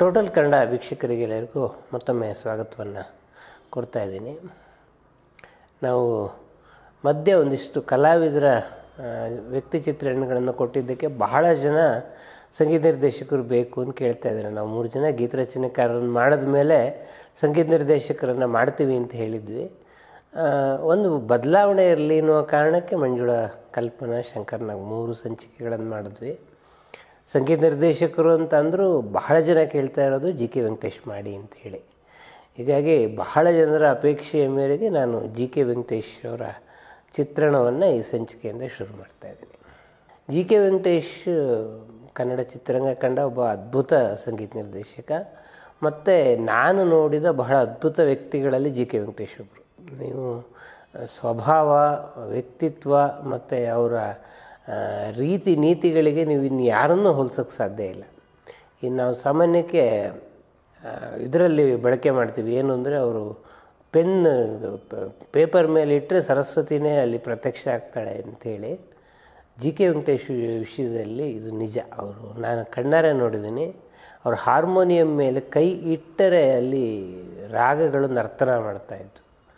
total Kannada ವೀಕ್ಷಕರಿಗೆಲ್ಲರಿಗೂ ಮತ್ತೊಮ್ಮೆ ಸ್ವಾಗತವನ್ನು ಕೊಡ್ತಾ ಇದ್ದೀನಿ ನಾವು ಮಧ್ಯೆ ಒಂದಿಷ್ಟು ಕಲಾವಿದರ ಆ, ವ್ಯಕ್ತಿ ಚಿತ್ರಣಗಳನ್ನು ಕೊಟ್ಟಿದ್ದಕ್ಕೆ ಬಹಳ ಜನ ಸಂಗೀತ ನಿರ್ದೇಶಕರು ಬೇಕು ಅಂತ ಕೇಳ್ತಾ ಇದ್ದಾರೆ ನಾವು ಮೂರು ಜನ ಗೀತರಚನೆಕಾರರನ್ನು ಮಾಡಿದ ಮೇಲೆ ಸಂಗೀತ ನಿರ್ದೇಶಕರನ್ನು ಮಾಡ್ತೀವಿ ಅಂತ ಹೇಳಿದ್ವಿ ಆ, ಒಂದು ಬದಲಾವಣೆ ಇರಲಿ ಅನ್ನುವ ಕಾರಣಕ್ಕೆ ಮಂಜುಳಾ ಕಲ್ಪನಾ ಶಂಕರ್ ನಾವು ಮೂರು ಸಂಚಿಕೆಗಳನ್ನು ಮಾಡಿದ್ವಿ ಸಂಗೀತ ನಿರ್ದೇಶಕರು ಅಂತ ಅಂದರೂ ಬಹಳ ಜನ ಕೇಳ್ತಾ ಇರೋದು ಜಿ ಕೆ ವೆಂಕಟೇಶ್ ಮಾಡಿ ಅಂತ ಹೇಳಿ ಹೀಗಾಗಿ ಬಹಳ ಜನರ ಅಪೇಕ್ಷೆಯ ಮೇರೆಗೆ ನಾನು ಜಿ ಕೆ ವೆಂಕಟೇಶ್ ಅವರ ಚಿತ್ರಣವನ್ನು ಈ ಸಂಚಿಕೆಯಿಂದ ಶುರು ಮಾಡ್ತಾ ಇದ್ದೀನಿ ಜಿ ಕೆ ವೆಂಕಟೇಶ್ ಕನ್ನಡ ಚಿತ್ರರಂಗ ಕಂಡ ಒಬ್ಬ ಅದ್ಭುತ ಸಂಗೀತ ನಿರ್ದೇಶಕ ಮತ್ತು ನಾನು ನೋಡಿದ ಬಹಳ ಅದ್ಭುತ ವ್ಯಕ್ತಿಗಳಲ್ಲಿ ಜಿ ಕೆ ವೆಂಕಟೇಶ್ ಒಬ್ಬರು ನೀವು ಸ್ವಭಾವ ವ್ಯಕ್ತಿತ್ವ ಮತ್ತು ಅವರ ಆ, ರೀತಿ ನೀತಿಗಳಿಗೆ ನೀವು ಇನ್ನು ಯಾರನ್ನೂ ಹೋಲ್ಸೋಕ್ಕೆ ಸಾಧ್ಯ ಇಲ್ಲ ಇನ್ನು ನಾವು ಸಾಮಾನ್ಯಕ್ಕೆ ಇದರಲ್ಲಿ ಬಳಕೆ ಮಾಡ್ತೀವಿ ಏನು ಅಂದರೆ ಅವರು ಪೆನ್ ಪೇಪರ್ ಮೇಲೆ ಇಟ್ಟರೆ ಸರಸ್ವತಿನೇ ಅಲ್ಲಿ ಪ್ರತ್ಯಕ್ಷ ಆಗ್ತಾಳೆ ಅಂಥೇಳಿ ಜಿ ಕೆ ವೆಂಕಟೇಶ್ ವಿಷಯದಲ್ಲಿ ಇದು ನಿಜ ಅವರು ನಾನು ಕಣ್ಣಾರೆ ನೋಡಿದ್ದೀನಿ ಅವ್ರ ಹಾರ್ಮೋನಿಯಂ ಮೇಲೆ ಕೈ ಇಟ್ಟರೆ ಅಲ್ಲಿ ರಾಗಗಳು ನರ್ತನ ಮಾಡ್ತಾಯಿತ್ತು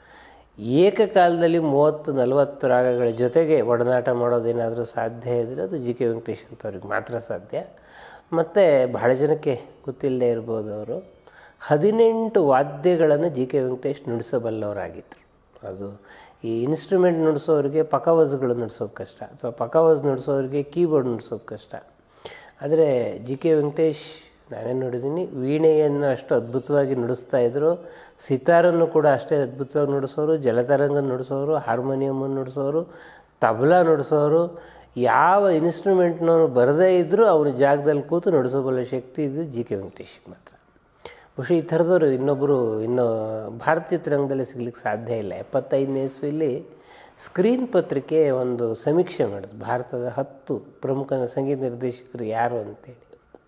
ಏಕಕಾಲದಲ್ಲಿ ಮೂವತ್ತು ನಲವತ್ತು ರಾಗಗಳ ಜೊತೆಗೆ ಒಡನಾಟ ಮಾಡೋದೇನಾದರೂ ಸಾಧ್ಯ ಇದ್ದರೆ ಅದು ಜಿ ಕೆ ವೆಂಕಟೇಶ್ ಅಂತವ್ರಿಗೆ ಮಾತ್ರ ಸಾಧ್ಯ ಮತ್ತು ಬಹಳ ಜನಕ್ಕೆ ಗೊತ್ತಿಲ್ಲದೆ ಇರ್ಬೋದು ಅವರು ಹದಿನೆಂಟು ವಾದ್ಯಗಳನ್ನು ಜಿ ಕೆ ವೆಂಕಟೇಶ್ ನುಡಿಸಬಲ್ಲವರಾಗಿದ್ದರು ಅದು ಈ ಇನ್ಸ್ಟ್ರೂಮೆಂಟ್ ನುಡಿಸೋರಿಗೆ ಪಕವಜ್ಗಳು ನುಡಿಸೋದು ಕಷ್ಟ ಅಥವಾ ಪಕವಜ್ ನುಡಿಸೋರಿಗೆ ಕೀಬೋರ್ಡ್ ನುಡಿಸೋದು ಕಷ್ಟ ಆದರೆ ಜಿ ಕೆ ವೆಂಕಟೇಶ್ ನಾನೇ ನೋಡಿದ್ದೀನಿ ವೀಣೆಯನ್ನು ಅಷ್ಟು ಅದ್ಭುತವಾಗಿ ನುಡಿಸ್ತಾ ಇದ್ದರು ಸಿತಾರನ್ನು ಕೂಡ ಅಷ್ಟೇ ಅದ್ಭುತವಾಗಿ ನುಡಿಸೋರು ಜಲತರಂಗ ನುಡಿಸೋರು ಹಾರ್ಮೋನಿಯಮನ್ನು ನುಡಿಸೋರು ತಬಲಾ ನುಡಿಸೋರು ಯಾವ ಇನ್ಸ್ಟ್ರೂಮೆಂಟ್ನವನು ಬರದೇ ಇದ್ದರೂ ಅವನ ಜಾಗದಲ್ಲಿ ಕೂತು ನುಡಿಸಬಲ್ಲ ಶಕ್ತಿ ಇದು ಜಿ ಕೆ ವೆಂಕಟೇಶಿಗೆ ಮಾತ್ರ ಬಹುಶಃ ಈ ಥರದವರು ಇನ್ನೊಬ್ಬರು ಇನ್ನೂ ಭಾರತ ಚಿತ್ರರಂಗದಲ್ಲಿ ಸಿಗ್ಲಿಕ್ಕೆ ಸಾಧ್ಯ ಇಲ್ಲ ಎಪ್ಪತ್ತೈದನೇ ಇಸ್ವಿಯಲ್ಲಿ ಸ್ಕ್ರೀನ್ ಪತ್ರಿಕೆ ಒಂದು ಸಮೀಕ್ಷೆ ಮಾಡಿದ್ರು ಭಾರತದ ಹತ್ತು ಪ್ರಮುಖ ಸಂಗೀತ ನಿರ್ದೇಶಕರು ಯಾರು ಅಂತೇಳಿ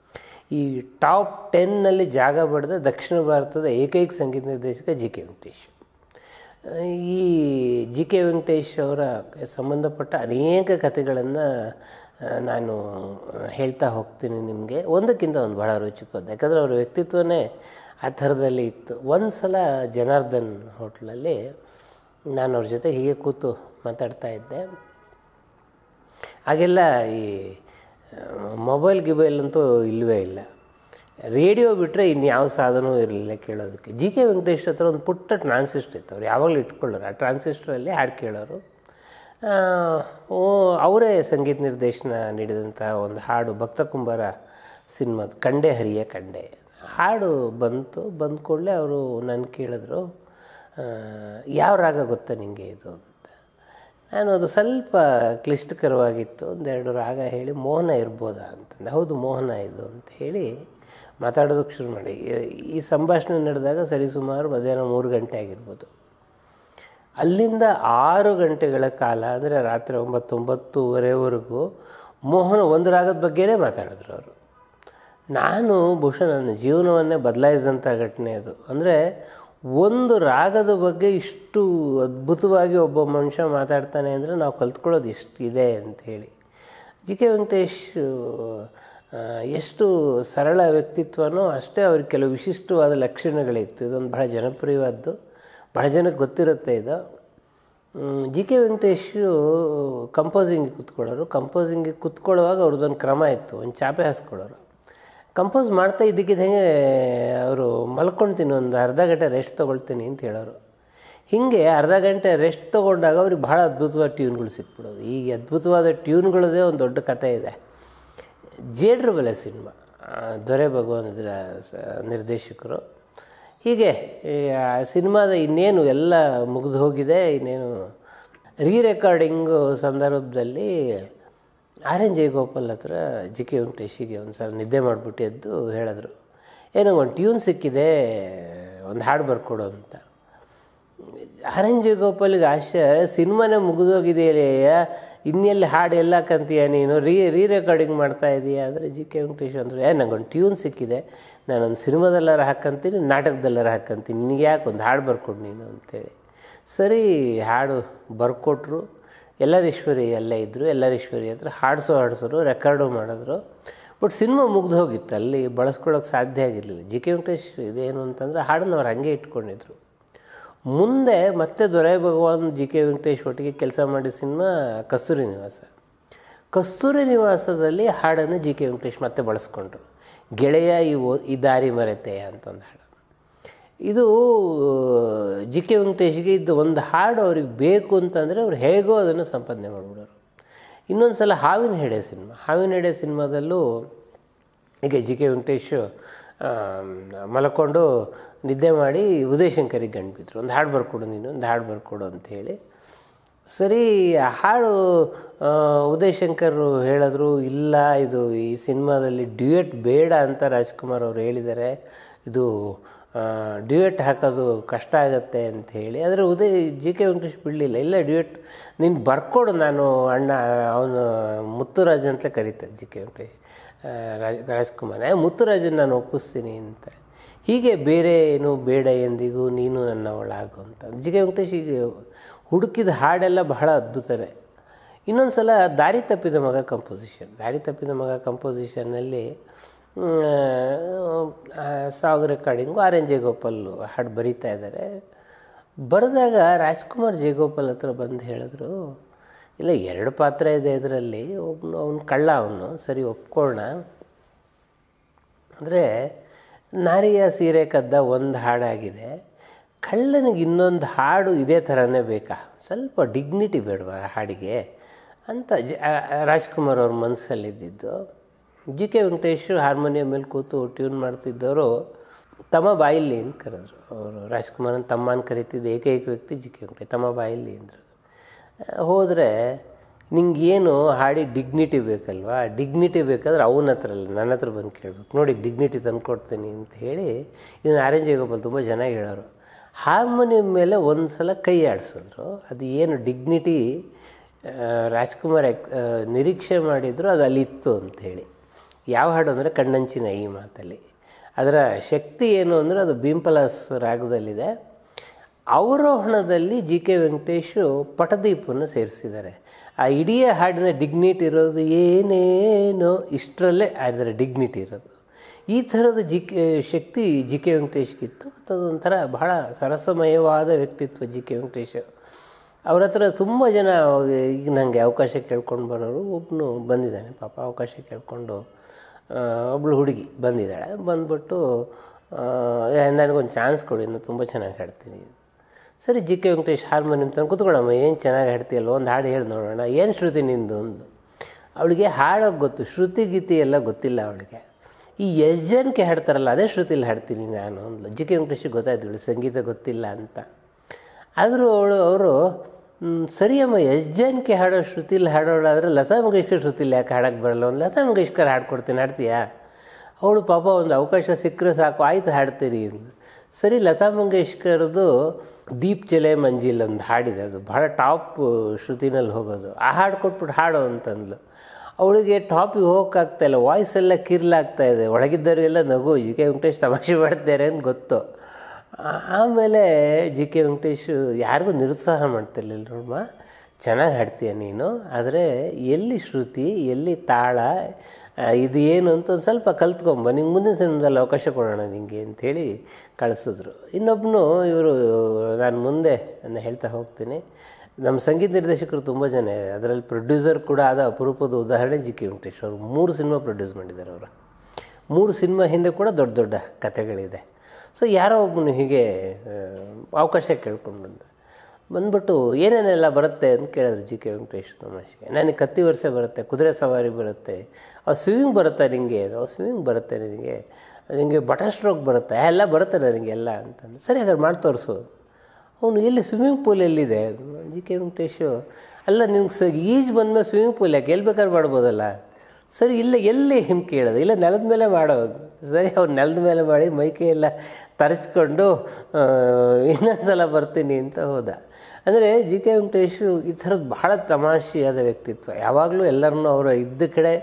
ಈ ಟಾಪ್ ಟೆನ್ನಲ್ಲಿ ಜಾಗ ಪಡೆದ ದಕ್ಷಿಣ ಭಾರತದ ಏಕೈಕ ಸಂಗೀತ ನಿರ್ದೇಶಕ ಜಿ ಕೆ ವೆಂಕಟೇಶ್ ಈ ಜಿ ಕೆ ವೆಂಕಟೇಶ್ ಅವರ ಸಂಬಂಧಪಟ್ಟ ಅನೇಕ ಕಥೆಗಳನ್ನು ನಾನು ಹೇಳ್ತಾ ಹೋಗ್ತೀನಿ ನಿಮಗೆ ಒಂದಕ್ಕಿಂತ ಒಂದು ಬಹಳ ರುಚಿಕೋದು ಯಾಕಂದರೆ ಅವರ ವ್ಯಕ್ತಿತ್ವನೇ ಆ ಥರದಲ್ಲಿ ಇತ್ತು ಒಂದು ಸಲ ಜನಾರ್ದನ್ ಹೋಟ್ಲಲ್ಲಿ ನಾನು ಅವ್ರ ಜೊತೆ ಹೀಗೆ ಕೂತು ಮಾತಾಡ್ತಾ ಇದ್ದೆ ಆಗೆಲ್ಲ ಈ ಮೊಬೈಲ್ ಗಿಬೈಲ್ ಅಂತೂ ಇಲ್ಲವೇ ಇಲ್ಲ ರೇಡಿಯೋ ಬಿಟ್ಟರೆ ಇನ್ಯಾವ ಸಾಧನವೂ ಇರಲಿಲ್ಲ ಕೇಳೋದಕ್ಕೆ ಜಿ ಕೆ ವೆಂಕಟೇಶ್ ಹತ್ರ ಒಂದು ಪುಟ್ಟ ಟ್ರಾನ್ಸಿಸ್ಟರ್ ಇತ್ತು ಅವ್ರು ಯಾವಾಗಲೂ ಇಟ್ಕೊಳ್ಳೋರು ಆ ಟ್ರಾನ್ಸಿಸ್ಟ್ರಲ್ಲಿ ಹಾಡು ಕೇಳೋರು ಆ, ಓ ಅವರೇ ಸಂಗೀತ ನಿರ್ದೇಶನ ನೀಡಿದಂಥ ಒಂದು ಹಾಡು ಭಕ್ತ ಕುಂಬಾರ ಸಿನಿಮಾದ ಕಂಡೆ ಹರಿಯ ಕಂಡೆ ಹಾಡು ಬಂತು ಬಂದ ಕೂಡಲೇ ಅವರು ನಾನು ಕೇಳಿದ್ರು ಆ, ಯಾವ ರಾಗ ಗೊತ್ತಾ ನಿಮಗೆ ಇದು ಅಂತ ನಾನು ಅದು ಸ್ವಲ್ಪ ಕ್ಲಿಷ್ಟಕರವಾಗಿತ್ತು ಒಂದೆರಡು ರಾಗ ಹೇಳಿ ಮೋಹನ ಇರ್ಬೋದಾ ಅಂತಂದೆ ಹೌದು ಮೋಹನ ಇದು ಅಂತ ಹೇಳಿ ಮಾತಾಡೋದಕ್ಕೆ ಶುರು ಮಾಡಿ ಈ- ಈ ಸಂಭಾಷಣೆ ನಡೆದಾಗ ಸರಿಸುಮಾರು ಮಧ್ಯಾಹ್ನ ಮೂರು ಗಂಟೆ ಆಗಿರ್ಬೋದು ಅಲ್ಲಿಂದ ಆರು ಗಂಟೆಗಳ ಕಾಲ ಅಂದರೆ ರಾತ್ರಿ ಒಂಬತ್ತು ಒಂಬತ್ತುವರೆವರೆಗೂ ಮೋಹನ ಒಂದು ರಾಗದ ಬಗ್ಗೆನೇ ಮಾತಾಡಿದ್ರು ಅವರು ನಾನು ಬಹುಶಃ ನನ್ನ ಜೀವನವನ್ನೇ ಬದಲಾಯಿಸಿದಂಥ ಘಟನೆ ಅದು ಅಂದರೆ ಒಂದು ರಾಗದ ಬಗ್ಗೆ ಇಷ್ಟು ಅದ್ಭುತವಾಗಿ ಒಬ್ಬ ಮನುಷ್ಯ ಮಾತಾಡ್ತಾನೆ ಅಂದರೆ ನಾವು ಕಲ್ತ್ಕೊಳ್ಳೋದು ಎಷ್ಟು ಇದೆ ಅಂಥೇಳಿ ಜಿ ಕೆ ವೆಂಕಟೇಶ್ ಆ, ಎಷ್ಟು ಸರಳ ವ್ಯಕ್ತಿತ್ವನೋ ಅಷ್ಟೇ ಅವ್ರಿಗೆ ಕೆಲವು ವಿಶಿಷ್ಟವಾದ ಲಕ್ಷಣಗಳಿತ್ತು ಇದೊಂದು ಬಹಳ ಜನಪ್ರಿಯವಾದ್ದು ಬಹಳ ಜನಕ್ಕೆ ಗೊತ್ತಿರುತ್ತೆ ಇದು ಜಿ ಕೆ ವೆಂಕಟೇಶು ಕಂಪೋಸಿಂಗಿಗೆ ಕೂತ್ಕೊಳ್ಳೋರು ಕಂಪೋಸಿಂಗಿಗೆ ಕೂತ್ಕೊಳ್ಳುವಾಗ ಅವ್ರದ್ದೊಂದು ಕ್ರಮ ಇತ್ತು ಒಂದು ಚಾಪೆ ಹಾಸ್ಕೊಳ್ಳೋರು ಕಂಪೋಸ್ ಮಾಡ್ತಾ ಇದ್ದಕ್ಕಿದ್ದಂಗೆ ಅವರು ಮಲ್ಕೊಳ್ತೀನಿ ಒಂದು ಅರ್ಧ ಗಂಟೆ ರೆಸ್ಟ್ ತೊಗೊಳ್ತೀನಿ ಅಂತ ಹೇಳೋರು ಹೀಗೆ ಅರ್ಧ ಗಂಟೆ ರೆಸ್ಟ್ ತೊಗೊಂಡಾಗ ಅವ್ರಿಗೆ ಭಾಳ ಅದ್ಭುತವಾದ ಟ್ಯೂನ್ಗಳು ಸಿಕ್ಬಿಡೋದು ಈಗ ಅದ್ಭುತವಾದ ಟ್ಯೂನ್ಗಳದೇ ಒಂದು ದೊಡ್ಡ ಕಥೆ ಇದೆ ಜೇಡ್ರ ಬೆಲೆ ಸಿನಿಮಾ ಆ, ದೊರೆ ಭಗವಾನ್ ಇದರ ಸ- ನಿರ್ದೇಶಕರು ಹೀಗೆ ಈ ಆ ಸಿನಿಮಾದ ಇನ್ನೇನು ಎಲ್ಲ ಮುಗಿದು ಹೋಗಿದೆ ಇನ್ನೇನು ರೀ ರೆಕಾರ್ಡಿಂಗು ಸಂದರ್ಭದಲ್ಲಿ ಆರ್ ಎನ್ ಜಯಗೋಪಾಲ್ ಹತ್ರ ಜಿ ಕೆ ವೆಂಕಟೇಶಿಗೆ ಒಂದು ಸಲ ನಿದ್ದೆ ಮಾಡಿಬಿಟ್ಟು ಎದ್ದು ಹೇಳಿದ್ರು ಏನೋ ಒಂದು ಟ್ಯೂನ್ ಸಿಕ್ಕಿದೆ ಒಂದು ಹಾಡು ಬರ್ಕೊಡು ಅಂತ ಆರ್ ಎನ್ ಜಯಗೋಪಾಲಿಗೆ ಆಶ್ಚರ್ಯ ಸಿನಿಮಾನೇ ಮುಗಿದೋಗಿದೆಯಲ್ಲ ಇನ್ನೆಲ್ಲಿ ಹಾಡು ಎಲ್ಲ ಕಂತೀಯ ನೀನು ರೀ ರೀ ರೆಕಾರ್ಡಿಂಗ್ ಮಾಡ್ತಾ ಇದೀಯಾ ಅಂದರೆ ಜಿ ಕೆ ವೆಂಕಟೇಶ್ ಅಂದರು ಏ ನಂಗೊಂದು ಟ್ಯೂನ್ ಸಿಕ್ಕಿದೆ ನಾನೊಂದು ಸಿನಿಮಾದಲ್ಲಾರ ಹಾಕ್ಕಂತೀನಿ ನಾಟಕದಲ್ಲಾರ ಹಾಕ್ಕಂತೀನಿ ನಿನಗೆ ಯಾಕೆ ಒಂದು ಹಾಡು ಬರ್ಕೊಡು ನೀನು ಅಂತೇಳಿ ಸರಿ ಹಾಡು ಬರ್ಕೊಟ್ರು ಎಲ್ಲರೀಶ್ವರಿ ಅಲ್ಲೇ ಇದ್ದರು ಎಲ್ಲರೀಶ್ವರಿ ಹತ್ರ ಹಾಡಿಸೋ ಹಾಡಿಸೋರು ರೆಕಾರ್ಡು ಮಾಡಿದ್ರು ಬಟ್ ಸಿನಿಮಾ ಮುಗ್ದು ಹೋಗಿತ್ತು ಅಲ್ಲಿ ಬಳಸ್ಕೊಳ್ಳೋಕೆ ಸಾಧ್ಯ ಆಗಿರಲಿಲ್ಲ ಜಿ ಕೆ ವೆಂಕಟೇಶ್ ಇದೇನು ಅಂತಂದರೆ ಹಾಡನ್ನು ಅವ್ರು ಹಾಗೆ ಇಟ್ಕೊಂಡಿದ್ರು ಮುಂದೆ ಮತ್ತೆ ದೊರೆ ಭಗವಾನ್ ಜಿ ಕೆ ವೆಂಕಟೇಶ್ ಒಟ್ಟಿಗೆ ಕೆಲಸ ಮಾಡಿದ ಸಿನಿಮಾ ಕಸ್ತೂರಿ ನಿವಾಸ ಕಸ್ತೂರಿ ನಿವಾಸದಲ್ಲಿ ಹಾಡನ್ನು ಜಿ ಕೆ ವೆಂಕಟೇಶ್ ಮತ್ತೆ ಬಳಸ್ಕೊಂಡ್ರು ಗೆಳೆಯ ಈ ಓ ಈ ದಾರಿ ಮರೆತೆ ಅಂತ ಒಂದು ಹಾಡು ಇದು ಜಿ ಕೆ ವೆಂಕಟೇಶ್ಗೆ ಇದು ಒಂದು ಹಾಡು ಅವ್ರಿಗೆ ಬೇಕು ಅಂತಂದರೆ ಅವ್ರು ಹೇಗೋ ಅದನ್ನು ಸಂಪಾದನೆ ಮಾಡಿಬಿಡೋರು ಇನ್ನೊಂದು ಸಲ ಹಾವಿನ ಹೆಡೆ ಸಿನಿಮಾ ಹಾವಿನ ಹೆಡೆ ಸಿನಿಮಾದಲ್ಲೂ ಈಗ ಜಿ ಕೆ ವೆಂಕಟೇಶ್ ಆ, ಮಲ್ಕೊಂಡು ನಿದ್ದೆ ಮಾಡಿ ಉದಯಶಂಕರಿಗೆ ಗಂಟು ಬಿದ್ದರು ಒಂದು ಹಾಡು ಬರ್ಕೊಡು ನೀನು ಒಂದು ಹಾಡು ಬರ್ಕೊಡು ಅಂಥೇಳಿ ಸರಿ ಆ ಹಾಡು ಆ, ಉದಯಶಂಕರ್ ಹೇಳಿದ್ರು ಇಲ್ಲ ಇದು ಈ ಸಿನಿಮಾದಲ್ಲಿ ಡ್ಯೂಯೆಟ್ ಬೇಡ ಅಂತ ರಾಜ್ಕುಮಾರ್ ಅವರು ಹೇಳಿದ್ದಾರೆ ಇದು ಡ್ಯೂಯೆಟ್ ಹಾಕೋದು ಕಷ್ಟ ಆಗತ್ತೆ ಅಂತ ಹೇಳಿ ಆದರೆ ಉದಯ್ ಜಿ ಕೆ ವೆಂಕಟೇಶ್ ಬಿಡಲಿಲ್ಲ ಇಲ್ಲ ಡ್ಯೂಯೆಟ್ ನೀನು ಬರ್ಕೊಡು ನಾನು ಅಣ್ಣ ಅವನು ಮುತ್ತುರಾಜ್ ಅಂತಲೇ ಕರೀತಾರೆ ಜಿ ಕೆ ವೆಂಕಟೇಶ್ ಆ, ರಾಜ್ ರಾಜ್ಕುಮಾರ್ "ಏ, ಮುತ್ತುರಾಜನ್ ನಾನು ಒಪ್ಪಿಸ್ತೀನಿ ಅಂತ ಹೀಗೆ ಬೇರೆ ಏನು ಬೇಡ ಎಂದಿಗೂ ನೀನು ನನ್ನ ಒಳಾಗು ಅಂತ ಜಿ ಕೆ ವೆಂಕಟೇಶ್ ಈಗ ಹುಡುಕಿದ ಹಾಡೆಲ್ಲ ಬಹಳ ಅದ್ಭುತನೇ ಇನ್ನೊಂದು ಸಲ ದಾರಿ ತಪ್ಪಿದ ಮಗ ಕಂಪೋಸಿಷನ್ ದಾರಿ ತಪ್ಪಿದ ಮಗ ಕಂಪೋಸಿಷನ್ನಲ್ಲಿ song recording R N Jayagopal ಹಾಡು ಬರೀತಾ ಇದ್ದಾರೆ ಬರೆದಾಗ ರಾಜ್ಕುಮಾರ್ ಜಯಗೋಪಾಲ್ ಹತ್ರ ಬಂದು ಹೇಳಿದ್ರು ಇಲ್ಲ ಎರಡು ಪಾತ್ರ ಇದೆ ಇದರಲ್ಲಿ ಒಬ್ಬನು ಅವನು ಕಳ್ಳ ಅವನು ಸರಿ ಒಪ್ಕೊಳ್ಳೋಣ ಅಂದರೆ ನಾರಿಯ ಸೀರೆ ಕದ್ದ ಒಂದು ಹಾಡಾಗಿದೆ ಕಳ್ಳನಿಗೆ ಇನ್ನೊಂದು ಹಾಡು ಇದೇ ಥರನೇ ಬೇಕಾ ಸ್ವಲ್ಪ ಡಿಗ್ನಿಟಿ ಬೇಡವಾ ಹಾಡಿಗೆ ಅಂತ ಜ ಆ- ಆ ರಾಜ್ಕುಮಾರ್ ಅವ್ರ ಮನಸ್ಸಲ್ಲಿದ್ದಿದ್ದು ಜಿ ಕೆ ವೆಂಕಟೇಶ್ ಹಾರ್ಮೋನಿಯಂ ಮೇಲೆ ಕೂತು ಟ್ಯೂನ್ ಮಾಡ್ತಿದ್ದವರು ತಮ್ಮ ಬಾಯಿಲಿ ಅಂತ ಕರೆದ್ರು ಅವರು ರಾಜ್ಕುಮಾರನ್ ತಮ್ಮ ಅಂತ ಕರಿತಿದ್ದ ಏಕೈಕ ವ್ಯಕ್ತಿ ಜಿ ಕೆ ವೆಂಕಟೇಶ್ ತಮ್ಮ ಬಾಯಿಲಿ ಅಂದರು ಹೋದರೆ ನಿಂಗೇನು ಹಾಡಿ ಡಿಗ್ನಿಟಿ ಬೇಕಲ್ವಾ ಡಿಗ್ನಿಟಿ ಬೇಕಾದ್ರೆ ಅವನ ಹತ್ರ ಅಲ್ಲ ನನ್ನ ಹತ್ರ ಬಂದು ಕೇಳಬೇಕು ನೋಡಿ ಡಿಗ್ನಿಟಿ ತಂದುಕೊಡ್ತೀನಿ ಅಂತ ಹೇಳಿ ಇದನ್ನು ಆರೆಂಜ್ ಗೋಪಾಲ್ ತುಂಬ ಚೆನ್ನಾಗಿ ಹೇಳೋರು ಹಾರ್ಮೋನಿಯಂ ಮೇಲೆ ಒಂದು ಸಲ ಕೈ ಆಡಿಸಿದ್ರು ಅದು ಏನು ಡಿಗ್ನಿಟಿ ರಾಜ್ಕುಮಾರ್ ಎಕ್- ಆ, ನಿರೀಕ್ಷೆ ಮಾಡಿದ್ರು ಅದು ಅಲ್ಲಿತ್ತು ಅಂಥೇಳಿ ಯಾವ ಹಾಡು ಅಂದರೆ ಕಣ್ಣಂಚಿನ ಈ ಮಾತಲ್ಲಿ ಅದರ ಶಕ್ತಿ ಏನು ಅಂದರೆ ಅದು ಭೀಂಪಲಾಸ್ ರಾಗದಲ್ಲಿದೆ ಅವರೋಹಣದಲ್ಲಿ ಜಿ ಕೆ ವೆಂಕಟೇಶು ಪಟದೀಪನ್ನು ಸೇರಿಸಿದ್ದಾರೆ ಆ ಇಡೀ ಹಾಡಿನ ಡಿಗ್ನಿಟಿ ಇರೋದು ಏನೇನೋ ಇಷ್ಟರಲ್ಲೇ ಅದರ ಡಿಗ್ನಿಟಿ ಇರೋದು ಈ ಥರದ ಜಿ ಕೆ ಶಕ್ತಿ ಜಿ ಕೆ ವೆಂಕಟೇಶ್ಗಿತ್ತು ಮತ್ತು ಅದೊಂಥರ ಬಹಳ ಸರಸಮಯವಾದ ವ್ಯಕ್ತಿತ್ವ ಜಿ ಕೆ ವೆಂಕಟೇಶ್ ಅವ್ರ ಹತ್ರ ತುಂಬ ಜನ ಅವಾಗ ಈಗ ನನಗೆ ಅವಕಾಶ ಕೇಳ್ಕೊಂಡು ಬರೋರು ಒಬ್ಬನು ಬಂದಿದ್ದಾನೆ ಪಾಪ ಅವಕಾಶ ಕೇಳ್ಕೊಂಡು ಆ, ಒಬ್ಳು ಹುಡುಗಿ ಬಂದಿದ್ದಾಳೆ ಬಂದ್ಬಿಟ್ಟು ಆ, ಏ, ನನಗೊಂದು ಚಾನ್ಸ್ ಕೊಡಿ ನಾನು ತುಂಬ ಚೆನ್ನಾಗಿ ಹಾಡ್ತೀನಿ ಸರಿ ಜಿ ಕೆ ವೆಂಕಟೇಶ್ ಹಾರ್ಮೋನಿಯಂ ತಂದು ಕೂತ್ಕೊಳ್ಳಮ್ಮ ಏನು ಚೆನ್ನಾಗಿ ಹಾಡ್ತೀಯಲ್ಲ ಒಂದು ಹಾಡು ಹೇಳಿ ನೋಡೋಣ ಏನು ಶ್ರುತಿ ನಿಂದು ಒಂದು ಅವಳಿಗೆ ಹಾಡೋಕೆ ಗೊತ್ತು ಶ್ರುತಿ ಗೀತಿ ಎಲ್ಲ ಗೊತ್ತಿಲ್ಲ ಅವಳಿಗೆ ಈ ಎಷ್ಟು ಜನಕ್ಕೆ ಹಾಡ್ತಾರಲ್ಲ ಅದೇ ಶ್ರುತಿಲಿ ಹಾಡ್ತೀನಿ ನಾನು ಅಂದ್ಲು ಜಿ ಕೆ ವೆಂಕಟೇಶಿಗೆ ಗೊತ್ತಾಯ್ತು ಇವಳು ಸಂಗೀತ ಗೊತ್ತಿಲ್ಲ ಅಂತ ಆದರೂ ಅವಳು ಅವರು ಸರಿಯಮ್ಮ ಎಷ್ಟು ಜನಕ್ಕೆ ಹಾಡೋ ಶ್ರುತಿಲಿ ಹಾಡೋಳಾದರೆ ಲತಾ ಮಂಗೇಶ್ಕರ್ ಶ್ರುತಿಲಿ ಯಾಕೆ ಹಾಡೋಕ್ಕೆ ಬರಲ್ಲ ಒಂದು ಲತಾ ಮಂಗೇಶ್ಕರ್ ಹಾಡ್ಕೊಡ್ತೀನಿ ಹಾಡ್ತೀಯಾ ಅವಳು ಪಾಪ ಒಂದು ಅವಕಾಶ ಸಿಕ್ಕರೆ ಸಾಕು ಆಯ್ತು ಹಾಡ್ತೀರಿ ಅಂದ್ಲು ಸರಿ ಲತಾ ಮಂಗೇಶ್ಕರ್ದು ದೀಪ್ ಚಲೆ ಮಂಜಿಲ್ ಒಂದು ಹಾಡಿದೆ ಅದು ಭಾಳ ಟಾಪ್ ಶ್ರುತಿನಲ್ಲಿ ಹೋಗೋದು ಆ ಹಾಡು ಕೊಟ್ಬಿಟ್ಟು ಹಾಡು ಅಂತಂದ್ಲು ಅವಳಿಗೆ ಟಾಪಿಗೆ ಹೋಗೋಕ್ಕಾಗ್ತಾಯಿಲ್ಲ ವಾಯ್ಸ್ ಎಲ್ಲ ಕಿರ್ಲಾಗ್ತಾ ಇದೆ ಒಳಗಿದ್ದವರಿಗೆಲ್ಲ ನಗು ಜಿ ಕೆ ವೆಂಕಟೇಶ್ ತಮಾಷೆ ಮಾಡ್ತಾರೆ ಅಂತ ಗೊತ್ತು ಆ- ಆಮೇಲೆ ಜಿ ಕೆ ವೆಂಕಟೇಶ್ ಯಾರಿಗೂ ನಿರುತ್ಸಾಹ ಮಾಡ್ತಿರ್ಲಿಲ್ಲ ನೋಡಮ್ಮ ಚೆನ್ನಾಗಿ ಹಾಡ್ತೀಯ ನೀನು ಆದರೆ ಎಲ್ಲಿ ಶ್ರುತಿ ಎಲ್ಲಿ ತಾಳ ಆ, ಇದು ಏನು ಅಂತ ಒಂದು ಸ್ವಲ್ಪ ಕಲ್ತ್ಕೊಂಬ ನಿಂಗೆ ಮುಂದಿನ ಸಿನಿಮಾದಲ್ಲಿ ಅವಕಾಶ ಕೊಡೋಣ ನಿಂಗೆ ಅಂಥೇಳಿ ಕಳಿಸಿದ್ರು ಇನ್ನೊಬ್ಬನು ಇವರು ನಾನು ಮುಂದೆ ನಾನು ಹೇಳ್ತಾ ಹೋಗ್ತೀನಿ ನಮ್ಮ ಸಂಗೀತ ನಿರ್ದೇಶಕರು ತುಂಬ ಜನ ಅದರಲ್ಲಿ ಪ್ರೊಡ್ಯೂಸರ್ ಕೂಡ ಆದ ಅಪರೂಪದ ಉದಾಹರಣೆ ಜಿ ಕೆ ವೆಂಕಟೇಶ್ ಅವರು ಮೂರು ಸಿನಿಮಾ ಪ್ರೊಡ್ಯೂಸ್ ಮಾಡಿದ್ದಾರೆ ಅವರು ಮೂರು ಸಿನಿಮಾ ಹಿಂದೆ ಕೂಡ ದೊಡ್ಡ ದೊಡ್ಡ ಕಥೆಗಳಿದೆ ಸೊ ಯಾರೋ ಒಬ್ಬನು ಹೀಗೆ ಆ, ಅವಕಾಶ ಕೇಳ್ಕೊಂಡು ಬಂದ ಬಂದ್ಬಿಟ್ಟು ಏನೇನೆಲ್ಲ ಬರುತ್ತೆ ಅಂತ ಕೇಳಿದ್ರು ಜಿ ಕೆ ವೆಂಕಟೇಶ್ ತಮಾಷೆಗೆ ನನಗೆ ಕತ್ತಿ ವರ್ಷೆ ಬರುತ್ತೆ ಕುದುರೆ ಸವಾರಿ ಬರುತ್ತೆ ಅವು ಸ್ವಿಮ್ಮಿಂಗ್ ಬರುತ್ತಾ ನಿನಗೆ ಅವು ಸ್ವಿಮ್ಮಿಂಗ್ ಬರುತ್ತೆ ನಿನಗೆ ನಿನಗೆ ಬಟರ್ ಸ್ಟ್ರೋಕ್ ಬರುತ್ತೆ ಎಲ್ಲ ಬರುತ್ತೆ ನನಗೆ ಎಲ್ಲ ಅಂತಂದು ಸರಿ ಹಾಗಾದ್ರೆ ಮಾಡಿ ತೋರಿಸು ಅವನು ಎಲ್ಲಿ ಸ್ವಿಮ್ಮಿಂಗ್ ಪೂಲ್ ಎಲ್ಲಿದೆ ಜಿ ಕೆ ವೆಂಕಟೇಶು ಅಲ್ಲ ನಿಮ್ಗೆ ಸ ಈಜು ಬಂದಮೇಲೆ ಸ್ವಿಮ್ಮಿಂಗ್ ಪೂಲ್ ಯಾಕೆ ಎಲ್ಲಿ ಬೇಕಾದ್ರೆ ಮಾಡ್ಬೋದಲ್ಲ ಸರಿ ಇಲ್ಲ ಎಲ್ಲಿ ಹಿಂಗೆ ಕೇಳೋದು ಇಲ್ಲ ನೆಲದ ಮೇಲೆ ಮಾಡೋದು ಸರಿ ಅವ್ರು ನೆಲದ ಮೇಲೆ ಮಾಡಿ ಮೈಕೈ ಎಲ್ಲ ತರಿಸ್ಕೊಂಡು ಆ, ಇನ್ನೊಂದು ಸಲ ಬರ್ತೀನಿ ಅಂತ ಹೋದ ಅಂದರೆ ಜಿ ಕೆ ವೆಂಕಟೇಶು ಈ ಥರದ್ದು ಬಹಳ ತಮಾಷೆಯಾದ ವ್ಯಕ್ತಿತ್ವ ಯಾವಾಗಲೂ ಎಲ್ಲರನ್ನೂ ಅವರ ಇದ್ದ ಕಡೆ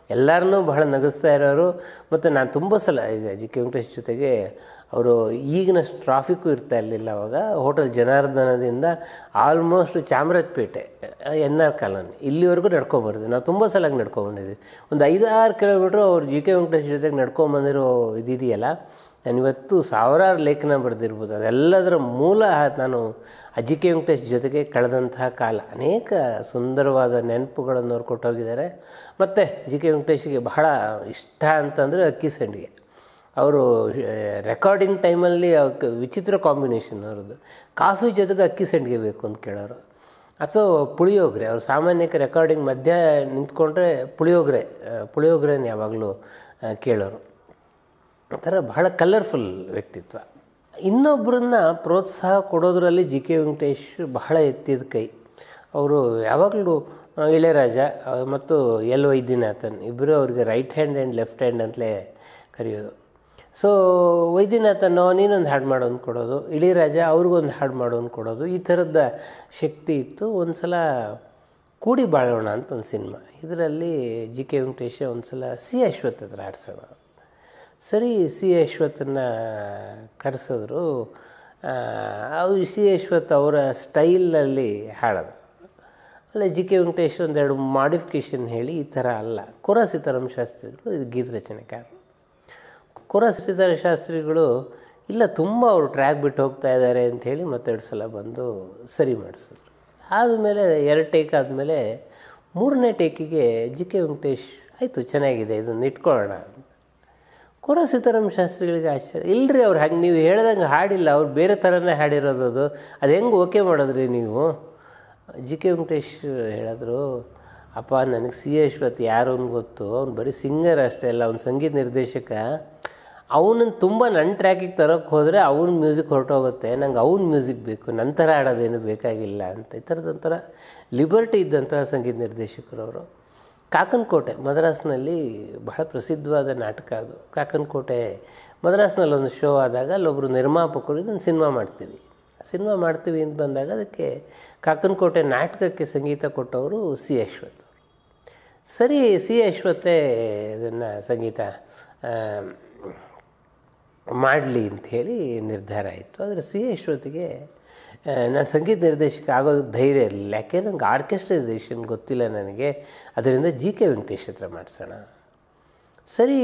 ಎಲ್ಲರನ್ನೂ ಬಹಳ ನಗಿಸ್ತಾ ಇರೋರು ಮತ್ತು ನಾನು ತುಂಬ ಸಲ ಈಗ ಜಿ ಕೆ ವೆಂಕಟೇಶ್ ಜೊತೆಗೆ ಅವರು ಈಗಿನಷ್ಟು ಟ್ರಾಫಿಕ್ಕು ಇರ್ತಾ ಇರಲಿಲ್ಲ ಅವಾಗ ಹೋಟೆಲ್ ಜನಾರ್ದನದಿಂದ almost Chamarajpet N R colony ಇಲ್ಲಿವರೆಗೂ ನಡ್ಕೊಂಬರ್ತೀವಿ ನಾವು ತುಂಬ ಸಲ ನಡ್ಕೊಂಬಂದಿದ್ವಿ ಒಂದು ಐದಾರು ಕಿಲೋಮೀಟ್ರ್ ಅವ್ರು ಜಿ ಕೆ ವೆಂಕಟೇಶ್ ಜೊತೆಗೆ ನಡ್ಕೊಂಬಂದಿರೋ ಇದಿದೆಯಲ್ಲ ನಾನು ಇವತ್ತು ಸಾವಿರಾರು ಲೇಖನ ಬರೆದಿರ್ಬೋದು ಅದೆಲ್ಲದರ ಮೂಲ ನಾನು ಅಜ್ಜಿ ಕೆ ವೆಂಕಟೇಶ್ ಜೊತೆಗೆ ಕಳೆದಂತಹ ಕಾಲ ಅನೇಕ ಸುಂದರವಾದ ನೆನಪುಗಳನ್ನು ಅವ್ರು ಕೊಟ್ಟೋಗಿದ್ದಾರೆ ಮತ್ತು ಜಿ ಕೆ ವೆಂಕಟೇಶ್ಗೆ ಬಹಳ ಇಷ್ಟ ಅಂತಂದರೆ ಅಕ್ಕಿ ಸಂಡಿಗೆ ಅವರು ರೆಕಾರ್ಡಿಂಗ್ ಟೈಮಲ್ಲಿ ಅವಕ್ಕೆ ವಿಚಿತ್ರ ಕಾಂಬಿನೇಷನ್ ಅವ್ರದ್ದು ಕಾಫಿ ಜೊತೆಗೆ ಅಕ್ಕಿ ಸಂಡಿಗೆ ಬೇಕು ಅಂತ ಕೇಳೋರು ಅಥವಾ ಪುಳಿಯೋಗರೆ ಅವ್ರು ಸಾಮಾನ್ಯಕ್ಕೆ ರೆಕಾರ್ಡಿಂಗ್ ಮಧ್ಯ ನಿಂತ್ಕೊಂಡ್ರೆ ಪುಳಿಯೋಗರೆ ಪುಳಿಯೋಗರೆನ ಯಾವಾಗಲೂ ಕೇಳೋರು ಆ ಥರ ಬಹಳ ಕಲರ್ಫುಲ್ ವ್ಯಕ್ತಿತ್ವ ಇನ್ನೊಬ್ಬರನ್ನ ಪ್ರೋತ್ಸಾಹ ಕೊಡೋದ್ರಲ್ಲಿ ಜಿ ಕೆ ವೆಂಕಟೇಶ್ ಬಹಳ ಎತ್ತಿದ ಕೈ ಅವರು ಯಾವಾಗಲೂ ಇಳೆರಾಜ ಮತ್ತು ಎಲ್ ವೈದ್ಯನಾಥನ್ ಇಬ್ಬರು ಅವ್ರಿಗೆ right hand and left hand ಅಂತಲೇ ಕರೆಯೋದು ಸೊ ವೈದ್ಯನಾಥನ್ ನೀನೊಂದು ಹಾಡು ಮಾಡೋನು ಕೊಡೋದು ಇಳಿರಾಜ ಅವ್ರಿಗೊಂದು ಹಾಡು ಮಾಡೋನು ಕೊಡೋದು ಈ ಥರದ ಶಕ್ತಿ ಇತ್ತು ಒಂದು ಸಲ ಕೂಡಿ ಬಾಳೋಣ ಅಂತ ಒಂದು ಸಿನಿಮಾ ಇದರಲ್ಲಿ ಜಿ ಕೆ ವೆಂಕಟೇಶ ಒಂದು ಸಲ ಸಿ ಅಶ್ವಥ್ ಹತ್ರ ಆಡಿಸೋಣ ಸರಿ ಸಿ ಅಶ್ವಥನ್ನ ಕರೆಸಿದ್ರು ಅವು ಸಿ ಅಶ್ವಥ್ ಅವರ ಸ್ಟೈಲ್ನಲ್ಲಿ ಹಾಡೋದು ಅಲ್ಲೇ ಜಿ ಕೆ ವೆಂಕಟೇಶ್ ಒಂದೆರಡು ಮಾಡಿಫಿಕೇಷನ್ ಹೇಳಿ ಈ ಥರ ಅಲ್ಲ ಕುರ ಸೀತಾರಾಮ ಶಾಸ್ತ್ರಿಗಳು ಇದು ಗೀತ ರಚನೆಕಾರರು ಕುರ ಸೀತಾರಾಮ ಶಾಸ್ತ್ರಿಗಳು ಇಲ್ಲ ತುಂಬ ಅವರು ಟ್ರ್ಯಾಕ್ ಬಿಟ್ಟು ಹೋಗ್ತಾ ಇದ್ದಾರೆ ಅಂಥೇಳಿ ಮತ್ತೆರಡು ಸಲ ಬಂದು ಸರಿ ಮಾಡಿಸಿದ್ರು ಆದಮೇಲೆ ಎರಡು ಟೇಕ್ ಆದಮೇಲೆ ಮೂರನೇ ಟೇಕಿಗೆ ಜಿ ಕೆ ವೆಂಕಟೇಶ್ ಆಯಿತು ಚೆನ್ನಾಗಿದೆ ಇದನ್ನು ಇಟ್ಕೊಳ್ಳೋಣ ಅಂತ ಕುರ ಸೀತಾರಾಮ ಶಾಸ್ತ್ರಿಗಳಿಗೆ ಆಶ್ಚರ್ಯ ಇಲ್ಲರಿ ಅವ್ರು ಹಾಗೆ ನೀವು ಹೇಳ್ದಂಗೆ ಹಾಡಿಲ್ಲ ಅವ್ರು ಬೇರೆ ಥರನೇ ಹಾಡಿರೋದು ಅದು ಅದು ಹೆಂಗೆ ಓಕೆ ಮಾಡಿದ್ರಿ ನೀವು ಜಿ ಕೆ ವೆಂಕಟೇಶ್ ಹೇಳಿದ್ರು ಅಪ್ಪ ನನಗೆ ಸಿ ಅಶ್ವಥ್ ಯಾರು ಅಂತ ಗೊತ್ತು ಅವ್ನು ಬರೀ ಸಿಂಗರ್ ಅಷ್ಟೇ ಅಲ್ಲ ಅವ್ನು ಸಂಗೀತ ನಿರ್ದೇಶಕ ಅವನನ್ನು ತುಂಬ ನನ್ನ ಟ್ರ್ಯಾಕಿಗೆ ತರೋಕ್ಕೆ ಹೋದರೆ ಅವ್ನ ಮ್ಯೂಸಿಕ್ ಹೊರಟೋಗುತ್ತೆ ನಂಗೆ ಅವ್ನ ಮ್ಯೂಸಿಕ್ ಬೇಕು ನಂತರ ಆಡೋದೇನು ಬೇಕಾಗಿಲ್ಲ ಅಂತ ಈ ಥರದೊಂಥರ ಲಿಬರ್ಟಿ ಇದ್ದಂತಹ ಸಂಗೀತ ನಿರ್ದೇಶಕರು ಅವರು ಕಾಕನಕೋಟೆ ಮದ್ರಾಸ್ನಲ್ಲಿ ಬಹಳ ಪ್ರಸಿದ್ಧವಾದ ನಾಟಕ ಅದು ಕಾಕನಕೋಟೆ ಮದ್ರಾಸ್ನಲ್ಲಿ ಒಂದು ಶೋ ಆದಾಗ ಅಲ್ಲೊಬ್ಬರು ನಿರ್ಮಾಪಕರು ಇದನ್ನು ಸಿನಿಮಾ ಮಾಡ್ತೀವಿ ಸಿನಿಮಾ ಮಾಡ್ತೀವಿ ಅಂತ ಬಂದಾಗ ಅದಕ್ಕೆ ಕಾಕನಕೋಟೆ ನಾಟಕಕ್ಕೆ ಸಂಗೀತ ಕೊಟ್ಟವರು ಸಿ ಅಶ್ವಥ್ ಸರಿ ಸಿ ಅಶ್ವಥೇ ಇದನ್ನು ಸಂಗೀತ ಮಾಡಲಿ ಅಂಥೇಳಿ ನಿರ್ಧಾರ ಆಯಿತು ಆದರೆ ಸಿ ಅಶ್ವತ್ಗೆ ನಾನು ಸಂಗೀತ ನಿರ್ದೇಶಕ ಆಗೋದಕ್ಕೆ ಧೈರ್ಯ ಇರಲಿಲ್ಲ ಯಾಕೆ ನಂಗೆ ಆರ್ಕೆಸ್ಟ್ರೈಸೇಷನ್ ಗೊತ್ತಿಲ್ಲ ನನಗೆ ಅದರಿಂದ ಜಿ ಕೆ ವೆಂಕಟೇಶ್ ಹತ್ರ ಮಾಡಿಸೋಣ ಸರಿ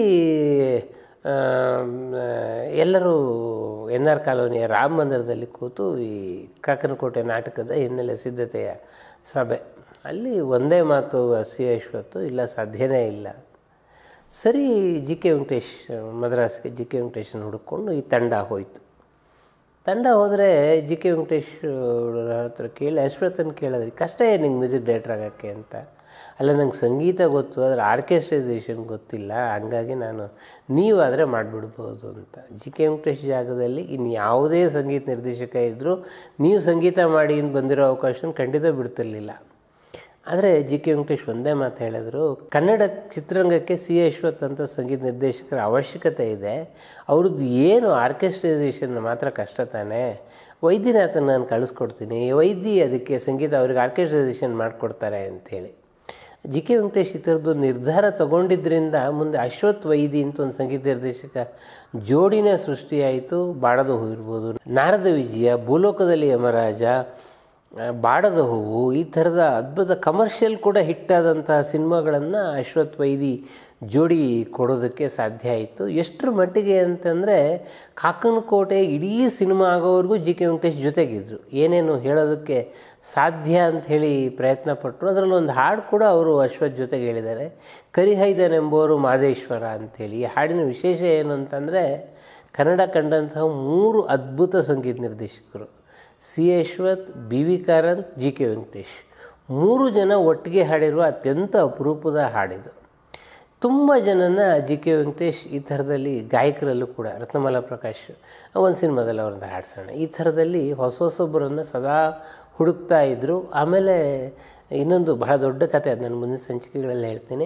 ಎಲ್ಲರೂ ಎನ್ ಆರ್ ಕಾಲೋನಿಯ ರಾಮ ಮಂದಿರದಲ್ಲಿ ಕೂತು ಈ ಕಾಕನಕೋಟೆ ನಾಟಕದ ಹಿನ್ನೆಲೆ ಸಿದ್ಧತೆಯ ಸಭೆ ಅಲ್ಲಿ ಒಂದೇ ಮಾತು ಸಿ ಅಶ್ವತ್ತು ಇಲ್ಲ ಸಾಧ್ಯನೇ ಇಲ್ಲ ಸರಿ ಜಿ ಕೆ ವೆಂಕಟೇಶ್ ಮದ್ರಾಸ್ಗೆ ಜಿ ಕೆ ವೆಂಕಟೇಶನ ಹುಡುಕೊಂಡು ಈ ತಂಡ ಹೋಯಿತು ತಂಡ ಹೋದರೆ ಜಿ ಕೆ ವೆಂಕಟೇಶ್ ಹತ್ರ ಕೇಳಿ ಅಶ್ವಥನ್ ಕೇಳಿದ್ರಿ ಕಷ್ಟ ಏನು ನಿಂಗೆ ಮ್ಯೂಸಿಕ್ ಡೈರೆಕ್ಟರ್ ಆಗೋಕ್ಕೆ ಅಂತ ಅಲ್ಲ ನಂಗೆ ಸಂಗೀತ ಗೊತ್ತು ಆದರೆ ಆರ್ಕೆಸ್ಟ್ರೈಸೇಷನ್ ಗೊತ್ತಿಲ್ಲ ಹಂಗಾಗಿ ನಾನು ನೀವಾದರೆ ಮಾಡಿಬಿಡ್ಬೋದು ಅಂತ ಜಿ ಕೆ ವೆಂಕಟೇಶ್ ಜಾಗದಲ್ಲಿ ಇನ್ನು ಯಾವುದೇ ಸಂಗೀತ ನಿರ್ದೇಶಕ ಇದ್ದರೂ ನೀವು ಸಂಗೀತ ಮಾಡಿ ಅಂತ ಬಂದಿರೋ ಅವಕಾಶನ ಖಂಡಿತ ಬಿಡ್ತಿರ್ಲಿಲ್ಲ ಆದರೆ ಜಿ ಕೆ ವೆಂಕಟೇಶ್ ಒಂದೇ ಮಾತು ಹೇಳಿದ್ರು ಕನ್ನಡ ಚಿತ್ರರಂಗಕ್ಕೆ ಸಿ ಅಶ್ವಥ್ ಅಂತ ಸಂಗೀತ ನಿರ್ದೇಶಕರ ಅವಶ್ಯಕತೆ ಇದೆ ಅವ್ರದ್ದು ಏನು ಆರ್ಕೆಸ್ಟ್ರೈಸೇಷನ್ ಮಾತ್ರ ಕಷ್ಟ ತಾನೇ ವೈದ್ಯನಾಥನ್ ನಾನು ಕಳಿಸ್ಕೊಡ್ತೀನಿ ವೈದ್ಯ ಅದಕ್ಕೆ ಸಂಗೀತ ಅವ್ರಿಗೆ ಆರ್ಕೆಸ್ಟ್ರೈಸೇಷನ್ ಮಾಡಿಕೊಡ್ತಾರೆ ಅಂಥೇಳಿ ಜಿ ಕೆ ವೆಂಕಟೇಶ್ ಈ ಥರದ್ದು ನಿರ್ಧಾರ ತಗೊಂಡಿದ್ದರಿಂದ ಮುಂದೆ ಅಶ್ವಥ್ ವೈದಿ ಅಂತ ಒಂದು ಸಂಗೀತ ನಿರ್ದೇಶಕ ಜೋಡಿನೇ ಸೃಷ್ಟಿಯಾಯಿತು ಬಾಡದ ಹೂ ಇರ್ಬೋದು ನಾರದ ವಿಜಯ ಭೂಲೋಕದಲ್ಲಿ ಯಮರಾಜ ಬಾಡದ ಹೂವು ಈ ಥರದ ಅದ್ಭುತ ಕಮರ್ಷಿಯಲ್ ಕೂಡ ಹಿಟ್ಟಾದಂತಹ ಸಿನಿಮಾಗಳನ್ನು ಅಶ್ವಥ್ ವೈದಿ ಜೋಡಿ ಕೊಡೋದಕ್ಕೆ ಸಾಧ್ಯ ಆಯಿತು ಎಷ್ಟರ ಮಟ್ಟಿಗೆ ಅಂತಂದರೆ ಕಾಕನಕೋಟೆ ಇಡೀ ಸಿನಿಮಾ ಆಗೋವರೆಗೂ ಜಿ ಕೆ ವೆಂಕಟೇಶ್ ಜೊತೆಗಿದ್ದರು ಏನೇನು ಹೇಳೋದಕ್ಕೆ ಸಾಧ್ಯ ಅಂತ ಹೇಳಿ ಪ್ರಯತ್ನ ಪಟ್ಟರು ಅದರಲ್ಲಿ ಒಂದು ಹಾಡು ಕೂಡ ಅವರು ಅಶ್ವಥ್ ಜೊತೆಗೆ ಹೇಳಿದ್ದಾರೆ ಕರಿಹೈದನೆಂಬುವರು ಮಾದೇಶ್ವರ ಅಂಥೇಳಿ ಈ ಹಾಡಿನ ವಿಶೇಷ ಏನು ಅಂತಂದರೆ ಕನ್ನಡ ಕಂಡಂತಹ ಮೂರು ಅದ್ಭುತ ಸಂಗೀತ ನಿರ್ದೇಶಕರು C Ashwath B V Karanth G K Venkatesh ಮೂರು ಜನ ಒಟ್ಟಿಗೆ ಹಾಡಿರುವ ಅತ್ಯಂತ ಅಪರೂಪದ ಹಾಡಿದು ತುಂಬ ಜನನ ಜಿ ಕೆ ವೆಂಕಟೇಶ್ ಈ ಥರದಲ್ಲಿ ಗಾಯಕರಲ್ಲೂ ಕೂಡ ರತ್ನಮಾಲಾ ಪ್ರಕಾಶ್ ಒಂದು ಸಿನಿಮಾದಲ್ಲಿ ಅವ್ರನ್ನ ಹಾಡ್ಸೋಣ ಈ ಥರದಲ್ಲಿ ಹೊಸ ಹೊಸೊಬ್ಬರನ್ನು ಸದಾ ಹುಡುಕ್ತಾ ಇದ್ದರು ಆಮೇಲೆ ಇನ್ನೊಂದು ಬಹಳ ದೊಡ್ಡ ಕತೆ ಅದು ನಾನು ಮುಂದಿನ ಸಂಚಿಕೆಗಳಲ್ಲಿ ಹೇಳ್ತೀನಿ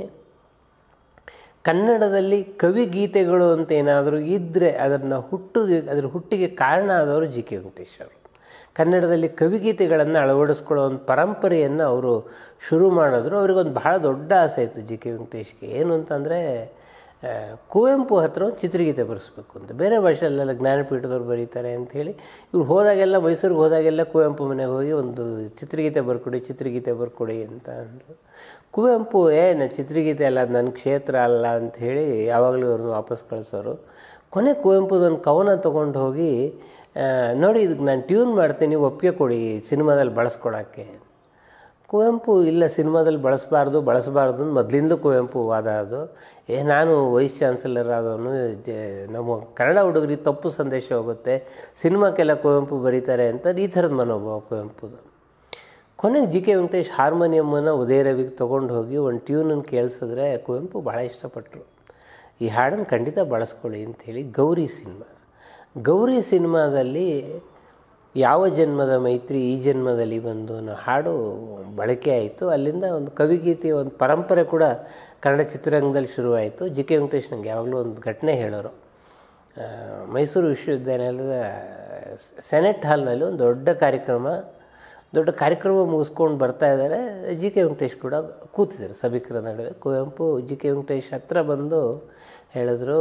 ಕನ್ನಡದಲ್ಲಿ ಕವಿ ಗೀತೆಗಳು ಅಂತ ಏನಾದರೂ ಇದ್ದರೆ ಅದನ್ನು ಹುಟ್ಟಿಗೆ ಅದರ ಹುಟ್ಟಿಗೆ ಕಾರಣ ಆದವರು ಜಿ ಕೆ ವೆಂಕಟೇಶ್ ಅವರು ಕನ್ನಡದಲ್ಲಿ ಕವಿಗೀತೆಗಳನ್ನು ಅಳವಡಿಸ್ಕೊಳ್ಳೋ ಒಂದು ಪರಂಪರೆಯನ್ನು ಅವರು ಶುರು ಮಾಡಿದ್ರು ಅವ್ರಿಗೊಂದು ಬಹಳ ದೊಡ್ಡ ಆಸೆ ಇತ್ತು ಜಿ ಕೆ ವೆಂಕಟೇಶ್ಗೆ ಏನು ಅಂತಂದರೆ ಆ, ಕುವೆಂಪು ಹತ್ರ ಒಂದು ಚಿತ್ರಗೀತೆ ಬರೆಸ್ಬೇಕು ಅಂತ ಬೇರೆ ಭಾಷೆಯಲ್ಲೆಲ್ಲ ಜ್ಞಾನಪೀಠದವ್ರು ಬರೀತಾರೆ ಅಂಥೇಳಿ ಇವ್ರು ಹೋದಾಗೆಲ್ಲ ಮೈಸೂರಿಗೆ ಹೋದಾಗೆಲ್ಲ ಕುವೆಂಪು ಮನೆಗೆ ಹೋಗಿ ಒಂದು ಚಿತ್ರಗೀತೆ ಬರ್ಕೊಡಿ ಚಿತ್ರಗೀತೆ ಬರ್ಕೊಡಿ ಅಂತ ಅಂದರು ಕುವೆಂಪು ಏನು ಚಿತ್ರಗೀತೆ ಅಲ್ಲ ಅದು ನನ್ನ ಕ್ಷೇತ್ರ ಅಲ್ಲ ಅಂಥೇಳಿ ಯಾವಾಗಲೂ ಅವ್ರನ್ನ ವಾಪಸ್ ಕಳಿಸೋರು ಕೊನೆ ಕುವೆಂಪುದೊಂದು ಕವನ ತೊಗೊಂಡು ಹೋಗಿ ಆ, ನೋಡಿ ಇದಕ್ಕೆ ನಾನು ಟ್ಯೂನ್ ಮಾಡ್ತೀನಿ ಒಪ್ಪಿಗೆ ಕೊಡಿ ಸಿನಿಮಾದಲ್ಲಿ ಬಳಸ್ಕೊಳಕ್ಕೆ ಕುವೆಂಪು ಇಲ್ಲ ಸಿನಿಮಾದಲ್ಲಿ ಬಳಸಬಾರ್ದು ಬಳಸಬಾರ್ದು ಅಂತ ಮೊದಲಿಂದಲೂ ಕುವೆಂಪು ವಾದ ಅದು ಏ ನಾನು ವೈಸ್ ಚಾನ್ಸಲರ್ ಆದವನು ಜ ನಮ್ಮ ಕನ್ನಡ ಹುಡುಗರಿಗೆ ತಪ್ಪು ಸಂದೇಶ ಹೋಗುತ್ತೆ ಸಿನಿಮಾಕ್ಕೆಲ್ಲ ಕುವೆಂಪು ಬರೀತಾರೆ ಅಂತ ಈ ಥರದ ಮನೋಭಾವ ಕುವೆಂಪುದು ಕೊನೆಗೆ ಜಿ ಕೆ ವೆಂಕಟೇಶ್ ಹಾರ್ಮೋನಿಯಮ್ಮನ್ನು ಉದಯ ರವಿಗೆ ತೊಗೊಂಡು ಹೋಗಿ ಒಂದು ಟ್ಯೂನನ್ನು ಕೇಳಿಸಿದ್ರೆ ಕುವೆಂಪು ಭಾಳ ಇಷ್ಟಪಟ್ಟರು ಈ ಹಾಡನ್ನು ಖಂಡಿತ ಬಳಸ್ಕೊಳ್ಳಿ ಅಂಥೇಳಿ ಗೌರಿ ಸಿನಿಮಾ ಗೌರಿ ಸಿನಿಮಾದಲ್ಲಿ ಯಾವ ಜನ್ಮದ ಮೈತ್ರಿ ಈ ಜನ್ಮದಲ್ಲಿ ಬಂದು ಅನ್ನೋ ಹಾಡು ಬಳಕೆ ಆಯಿತು ಅಲ್ಲಿಂದ ಒಂದು ಕವಿಗೀತೆ ಒಂದು ಪರಂಪರೆ ಕೂಡ ಕನ್ನಡ ಚಿತ್ರರಂಗದಲ್ಲಿ ಶುರುವಾಯಿತು ಜಿ ಕೆ ವೆಂಕಟೇಶ್ ನಂಗೆ ಯಾವಾಗಲೂ ಒಂದು ಘಟನೆ ಹೇಳೋರು ಆ, ಮೈಸೂರು ವಿಶ್ವವಿದ್ಯಾನಿಲಯದ ಸೆನೆಟ್ ಹಾಲ್ನಲ್ಲಿ ಒಂದು ದೊಡ್ಡ ಕಾರ್ಯಕ್ರಮ ದೊಡ್ಡ ಕಾರ್ಯಕ್ರಮ ಮುಗಿಸ್ಕೊಂಡು ಬರ್ತಾ ಇದ್ದಾರೆ ಜಿ ಕೆ ವೆಂಕಟೇಶ್ ಕೂಡ ಕೂತಿದ್ದಾರೆ ಸಭಿಕರ ನಡುವೆ ಕುವೆಂಪು ಜಿ ಕೆ ವೆಂಕಟೇಶ್ ಹತ್ರ ಬಂದು ಹೇಳಿದ್ರು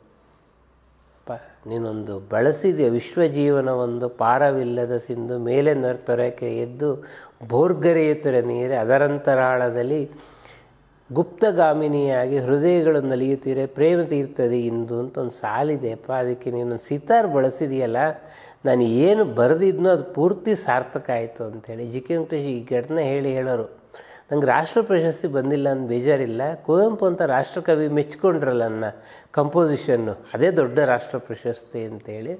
ಪ ನೀನೊಂದು ಬಳಸಿದೆಯ ವಿಶ್ವಜೀವನ ಒಂದು ಪಾರವಿಲ್ಲದ ಸಿಂಧು ಮೇಲೆ ತೊರೆಕೆ ಎದ್ದು ಬೋರ್ಗರೆಯುತ್ತದೆ ನೀರೆ ಅದರಂತರಾಳದಲ್ಲಿ ಗುಪ್ತಗಾಮಿನಿಯಾಗಿ ಹೃದಯಗಳು ನಲಿಯುತ್ತೀರೆ ಪ್ರೇಮ ತೀರ್ತದೆ ಇಂದು ಅಂತ ಒಂದು ಸಾಲಿದೆಯಪ್ಪ ಅದಕ್ಕೆ ನೀನು ಸಿತಾರ್ ಬಳಸಿದೆಯಲ್ಲ ನಾನು ಏನು ಬರೆದಿದ್ನೋ ಅದು ಪೂರ್ತಿ ಸಾರ್ಥಕ ಆಯಿತು ಅಂಥೇಳಿ ಜಿ ಕೆ ವೆಂಕಟೇಶ್ ಈ ಘಟನೆ ಹೇಳಿ ಹೇಳೋರು ನಂಗೆ ರಾಷ್ಟ್ರ ಪ್ರಶಸ್ತಿ ಬಂದಿಲ್ಲ ಅಂತ ಬೇಜಾರಿಲ್ಲ ಕುವೆಂಪು ಅಂತ ರಾಷ್ಟ್ರಕವಿ ಮೆಚ್ಕೊಂಡ್ರಲ್ಲ ನನ್ನ ಕಂಪೋಸಿಷನ್ನು ಅದೇ ದೊಡ್ಡ ರಾಷ್ಟ್ರ ಪ್ರಶಸ್ತಿ ಅಂತೇಳಿ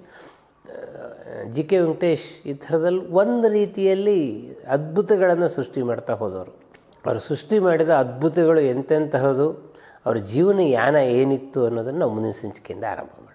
ಜಿ ಕೆ ವೆಂಕಟೇಶ್ ಈ ಥರದಲ್ಲಿ ಒಂದು ರೀತಿಯಲ್ಲಿ ಅದ್ಭುತಗಳನ್ನು ಸೃಷ್ಟಿ ಮಾಡ್ತಾ ಹೋದವರು ಅವರು ಸೃಷ್ಟಿ ಮಾಡಿದ ಅದ್ಭುತಗಳು ಎಂತೆಂತಹದು ಅವ್ರ ಜೀವನ ಯಾನ ಏನಿತ್ತು ಅನ್ನೋದನ್ನು ನಾವು ಮುಂದಿನ ಸಂಚಿಕೆಯಿಂದ ಆರಂಭ ಮಾಡೋಣ